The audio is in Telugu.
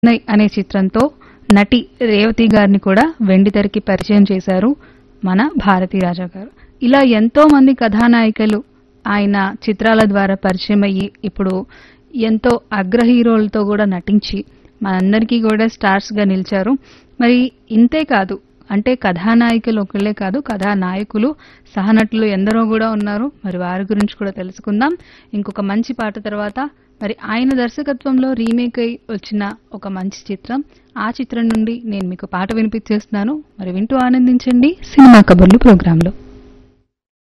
చెన్నై అనే చిత్రంతో నటి రేవతి గారిని కూడా వెండితెరకి పరిచయం చేశారు మన భారతీ రాజా గారు ఇలా ఎంతో మంది కథానాయికలు ఆయన చిత్రాల ద్వారా పరిచయం అయ్యి ఇప్పుడు ఎంతో అగ్ర హీరోలతో కూడా నటించి మనందరికీ కూడా స్టార్స్ గా నిలిచారు మరి ఇంతే కాదు అంటే కథానాయికలు ఒకళ్ళే కాదు కథానాయకులు సహనటులు ఎందరో కూడా ఉన్నారు మరి వారి గురించి కూడా తెలుసుకుందాం ఇంకొక మంచి పాట తర్వాత మరి ఆయన దర్శకత్వంలో రీమేక్ అయి వచ్చిన ఒక మంచి చిత్రం ఆ చిత్రం నుండి నేను మీకు పాట వినిపించేస్తున్నాను మరి వింటూ ఆనందించండి సినిమా కబుర్లు ప్రోగ్రాంలో